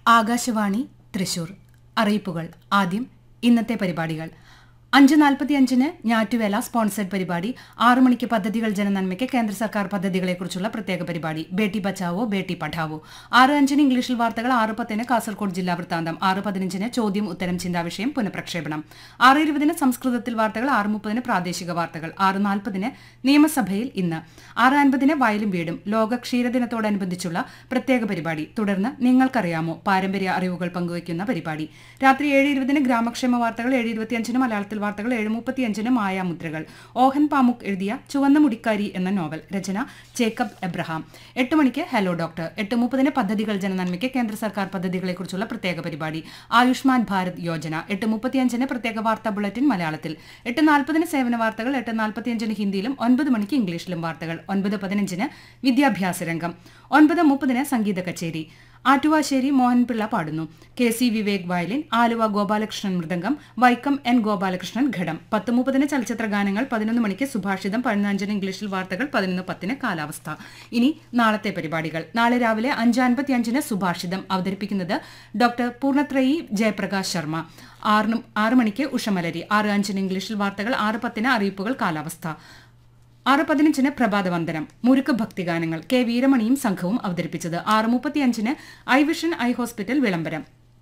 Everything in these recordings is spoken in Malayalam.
ആകാശവാണി തൃശൂർ അറിയിപ്പുകൾ ആദ്യം ഇന്നത്തെ പരിപാടികൾ അഞ്ച് നാൽപ്പത്തിയഞ്ചിന് ഞാറ്റുവേല സ്പോൺസേഡ് പരിപാടി ആറു മണിക്ക് പദ്ധതികൾ ജനനന്മയ്ക്ക് കേന്ദ്ര സർക്കാർ പദ്ധതികളെക്കുറിച്ചുള്ള പ്രത്യേക പരിപാടി ബേട്ടി ബച്ചാവോ ബേട്ടി പഠാവോ ആറ് അഞ്ചിന് ഇംഗ്ലീഷിൽ വാർത്തകൾ ആറ് പത്തിന് കാസർകോട് ജില്ലാ വൃത്താന്തം ആറ് പതിനഞ്ചിന് ചോദ്യം ഉത്തരം ചിന്താവിഷയം പുനഃപ്രക്ഷേപണം ആറ് ഇരുപതിന് സംസ്കൃതത്തിൽ വാർത്തകൾ ആറ് മുപ്പതിന് പ്രാദേശിക വാർത്തകൾ ആറ് നാൽപ്പതിന് നിയമസഭയിൽ ഇന്ന് ആറ് അൻപതിന് വയലും വീടും ലോക ക്ഷീരദിനത്തോടനുബന്ധിച്ചുള്ള പ്രത്യേക പരിപാടി തുടർന്ന് നിങ്ങൾക്കറിയാമോ പാരമ്പര്യ അറിവുകൾ പങ്കുവയ്ക്കുന്ന പരിപാടി രാത്രി ഏഴ് ഇരുപതിന് ഗ്രാമക്ഷേമ വാർത്തകൾ ഏഴ് ഇരുപത്തിയഞ്ചിന് മലയാളത്തിൽ വാർത്തകൾ ഏഴ് മുപ്പത്തിയഞ്ചിന് മായാമുദ്രകൾ ഓഹൻ പാമുക് എഴുതിയ ചുവന്ന മുടിക്കാരി എന്ന നോവൽ രചന ജേക്കബ് എബ്രഹാം എട്ട് മണിക്ക് ഹലോ ഡോക്ടർ എട്ട് മുപ്പതിന് പദ്ധതികൾ ജനനന്മയ്ക്ക് കേന്ദ്ര സർക്കാർ പദ്ധതികളെക്കുറിച്ചുള്ള പ്രത്യേക പരിപാടി ആയുഷ്മാൻ ഭാരത് യോജന എട്ട് മുപ്പത്തിയഞ്ചിന് പ്രത്യേക വാർത്താ ബുള്ളറ്റിൻ മലയാളത്തിൽ എട്ട് നാൽപ്പതിന് സേവന വാർത്തകൾ എട്ട് നാൽപ്പത്തിയഞ്ചിന് ഹിന്ദിയിലും ഒൻപത് മണിക്ക് ഇംഗ്ലീഷിലും വാർത്തകൾ ഒൻപത് പതിനഞ്ചിന് വിദ്യാഭ്യാസ രംഗം ഒൻപത് മുപ്പതിന് സംഗീത കച്ചേരി ആറ്റുവാശ്ശേരി മോഹൻപിള്ള പാടുന്നു K C Vivek violin Aluva Gopalakrishnan mridangam Vaikom N Gopalakrishnan ghatam പത്ത് മുപ്പതിന് ചലച്ചിത്ര ഗാനങ്ങൾ പതിനൊന്ന് മണിക്ക് സുഭാഷിതം പതിനഞ്ചിന് ഇംഗ്ലീഷിൽ വാർത്തകൾ പതിനൊന്ന് പത്തിന് കാലാവസ്ഥ ഇനി നാളത്തെ പരിപാടികൾ നാളെ രാവിലെ അഞ്ച് അൻപത്തിയഞ്ചിന് സുഭാഷിതം അവതരിപ്പിക്കുന്നത് ഡോക്ടർ പൂർണ്ണത്രയി ജയപ്രകാശ് ശർമ്മ ആറിനും ആറ് മണിക്ക് ഉഷമലരി ആറ് അഞ്ചിന് ഇംഗ്ലീഷിൽ വാർത്തകൾ ആറ് പത്തിന് അറിയിപ്പുകൾ കാലാവസ്ഥ ആറ് പതിനഞ്ചിന് പ്രഭാതവന്ദനം മുരുക്ക് ഭക്തിഗാനങ്ങൾ കെ വീരമണിയും സംഘവും അവതരിപ്പിച്ചത് ആറ് മുപ്പത്തിയഞ്ചിന് ഐ വിഷൻ ഐ ഹോസ്പിറ്റൽ വിളംബരം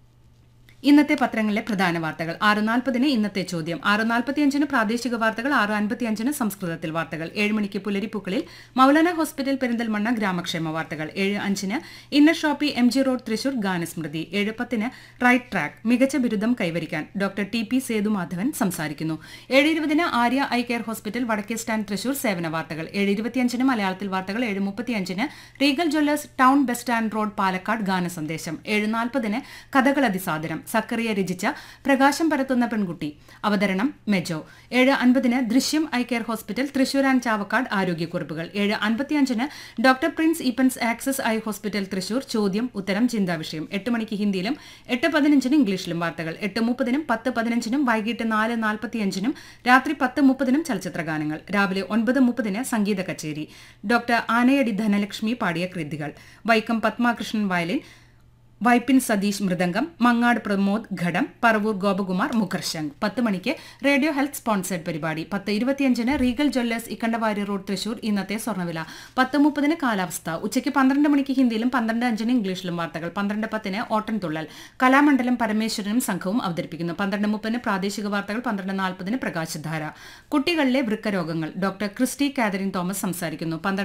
ഇന്നത്തെ പത്രങ്ങളിലെ പ്രധാന വാർത്തകൾ ആറ് നാൽപ്പതിന് ഇന്നത്തെ ചോദ്യം ആറ് നാൽപ്പത്തിയഞ്ചിന് പ്രാദേശിക വാർത്തകൾ ആറ് അൻപത്തിയഞ്ചിന് സംസ്കൃതത്തിൽ വാർത്തകൾ ഏഴ് മണിക്ക് പുലരിപ്പൂക്കളിൽ മൗലാന ഹോസ്പിറ്റൽ പെരിന്തൽമണ്ണ ഗ്രാമക്ഷേമ വാർത്തകൾ ഏഴ് അഞ്ചിന് inner shoppy M G road Thrissur ഗാനസ്മൃതി ഏഴ് പത്തിന് റൈറ്റ് ട്രാക്ക് മികച്ച ബിരുദം കൈവരിക്കാൻ ഡോക്ടർ ടി പി സേതുമാധവൻ സംസാരിക്കുന്നു ഏഴ് ഇരുപതിന് ആര്യ ഐ കെയർ ഹോസ്പിറ്റൽ വടക്കേ സ്റ്റാൻഡ് തൃശൂർ സേവന വാർത്തകൾ ഏഴ് ഇരുപത്തിയഞ്ചിന് മലയാളത്തിൽ വാർത്തകൾ ഏഴ് മുപ്പത്തിയഞ്ചിന് Regal jewellers town bus stand road Palakkad ഗാന സന്ദേശം ഏഴ് നാൽപ്പതിന് കഥകൾ അതിസാദരം സക്കറിയ രചിച്ച പ്രകാശം പരത്തുന്ന പെൺകുട്ടി അവതരണം മെജോ ഏഴ് അൻപതിന് ദൃശ്യം eye care hospital Thrissur and Chavakkad ആരോഗ്യക്കുറിപ്പുകൾ ഏഴ് അൻപത്തിയഞ്ചിന് doctor Prince Eappen's access eye hospital Thrissur ചോദ്യം ഉത്തരം ചിന്താ വിഷയം എട്ട് മണിക്ക് ഹിന്ദിയിലും എട്ട് പതിനഞ്ചിന് ഇംഗ്ലീഷിലും വാർത്തകൾ എട്ട് മുപ്പതിനും പത്ത് പതിനഞ്ചിനും വൈകിട്ട് നാല് നാൽപ്പത്തിയഞ്ചിനും രാത്രി പത്ത് മുപ്പതിനും ചലച്ചിത്ര ഗാനങ്ങൾ രാവിലെ ഒൻപത് മുപ്പതിന് സംഗീത കച്ചേരി ഡോക്ടർ ആനയടി ധനലക്ഷ്മി പാടിയ കൃതികൾ വൈക്കം പത്മാകൃഷ്ണൻ വയലിൻ വൈപ്പിൻ സതീഷ് മൃദംഗം മങ്ങാട് പ്രമോദ് ഘടം പറവൂർ ഗോപകുമാർ മുഖർശംഗ് പത്ത് മണിക്ക് റേഡിയോ ഹെൽത്ത് സ്പോൺസേഡ് പരിപാടി പത്ത് ഇരുപത്തിയഞ്ചിന് Regal jewellers Ikkandavari road Thrissur ഇന്നത്തെ സ്വർണ്ണവില പത്ത് മുപ്പതിന് കാലാവസ്ഥ ഉച്ചയ്ക്ക് പന്ത്രണ്ട് മണിക്ക് ഹിന്ദിയിലും പന്ത്രണ്ട് അഞ്ചിന് ഇംഗ്ലീഷിലും വാർത്തകൾ പന്ത്രണ്ട് പത്തിന് ഓട്ടൻതുള്ളൽ കലാമണ്ഡലം പരമേശ്വരനും സംഘവും അവതരിപ്പിക്കുന്നു പന്ത്രണ്ട് മുപ്പതിന് പ്രാദേശിക വാർത്തകൾ പന്ത്രണ്ട് നാൽപ്പതിന് പ്രകാശധാര കുട്ടികളിലെ വൃക്കരോഗങ്ങൾ ഡോക്ടർ ക്രിസ്റ്റി കാതറിൻ തോമസ് സംസാരിക്കുന്നു പന്ത്രണ്ട്